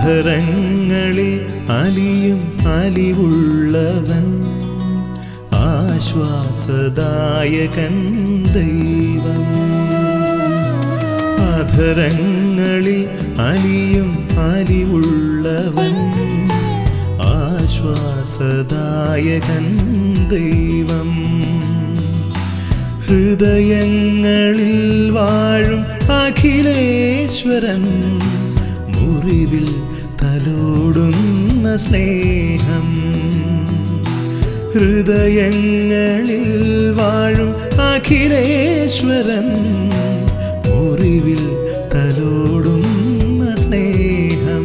അധരങ്ങളിൽ അലിയും അലിവുള്ളവൻ ആശ്വാസദായകൻ ദൈവം അധരങ്ങളിൽ അലിയും അലിവുള്ളവൻ ആശ്വാസദായകൻ ദൈവം ഹൃദയങ്ങളിൽ വാഴും അഖിലേശ്വരൻ മുറിവിൽ തലോടുന്ന സ്നേഹം ഹൃദയങ്ങളിൽ വാഴും അഖിലേശ്വരൻ മുറിവിൽ തലോടുന്ന സ്നേഹം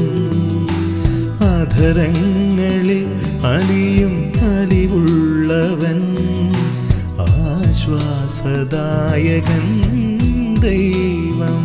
അധരങ്ങളിൽ അലിയും അലിവുള്ളവൻ ആശ്വാസദായകൻ ദൈവം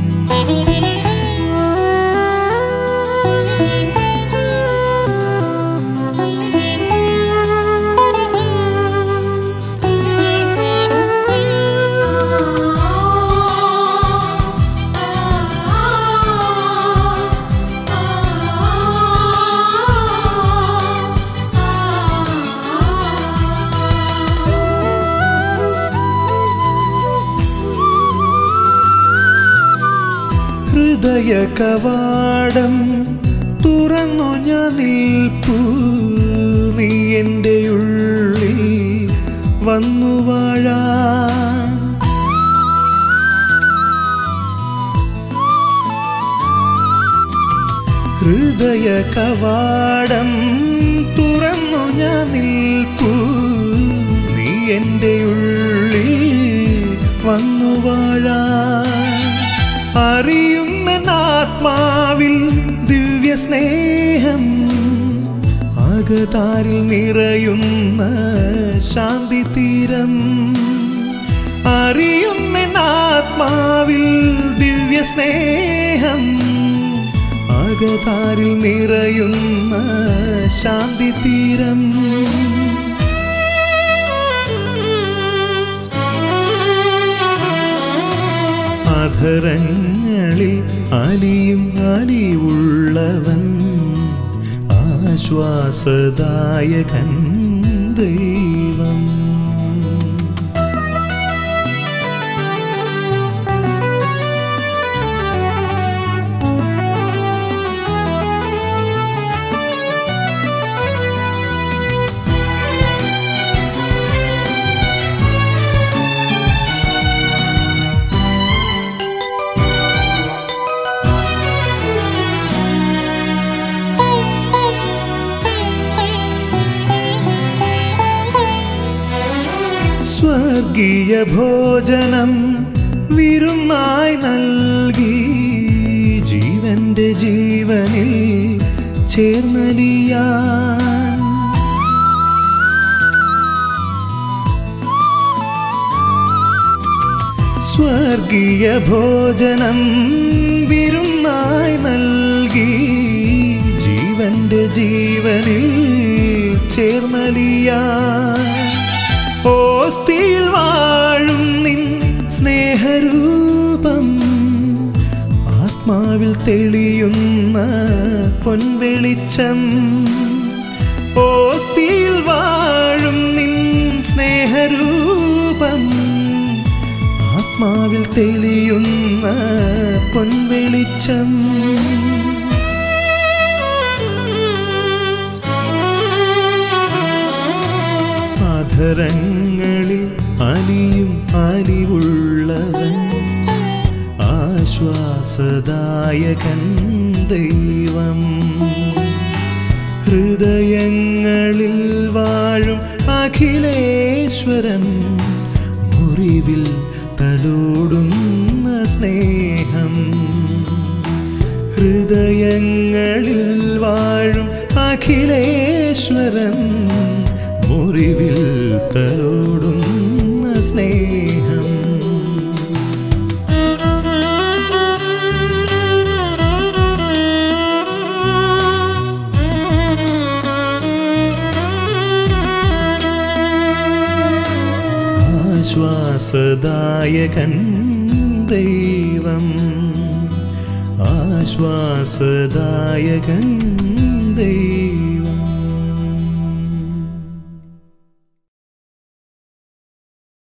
ഹൃദയ കവാടം തുറന്നു ഞാൻ നിൽപ്പൂ നീ എൻ്റെ ഉള്ളിൽ വന്നു വാഴാൻ ഹൃദയ കവാടം തുറന്നു ഞാൻ നിൽപ്പൂ നീ എൻ്റെ ഉള്ളിൽ വന്നു വാഴാൻ അറിയുന്ന ആത്മാവിൽ ദിവ്യ സ്നേഹം അകതാരിൽ നിറയുന്ന ശാന്തി തീരം അറിയുന്ന ആത്മാവിൽ ദിവ്യ സ്നേഹം അകതാരിൽ നിറയുന്ന ശാന്തി തീരം അധരങ്ങളിൽ അലിയും അലിവുള്ളവൻ ആശ്വാസദായകൻ ദൈവം സ്വർഗീയ ഭോജനം വിരുന്നായി നൽകി ജീവന്റെ ജീവനിൽ ചേർന്നലിയാൻ സ്വർഗീയ ഭോജനം വിരുന്നായി നൽകി ജീവന്റെ ജീവനിൽ ചേർന്നലിയാൻ ഓസ്തിയിൽ വാഴും നിൻ സ്നേഹരൂപം ആത്മാവിൽ തെളിയുന്ന പൊൻവെളിച്ചം ഓസ്തിയിൽ വാഴും നിൻ സ്നേഹരൂപം ആത്മാവിൽ തെളിയുന്ന പൊൻവെളിച്ചം അധരങ്ങളിൽ അലിയും അലിവുള്ളവൻ ആശ്വാസദായകൻ ദൈവം ഹൃദയങ്ങളിൽ വാഴും അഖിലേശ്വരൻ മുറിവിൽ തലോടുന്ന സ്നേഹം ഹൃദയങ്ങളിൽ വാഴും അഖിലേശ്വരൻ മുറിവിൽ തലോടുന്ന സ്നേഹം ആശ്വാസദായകൻ ദൈവം ആശ്വാസദായകൻ ദൈവം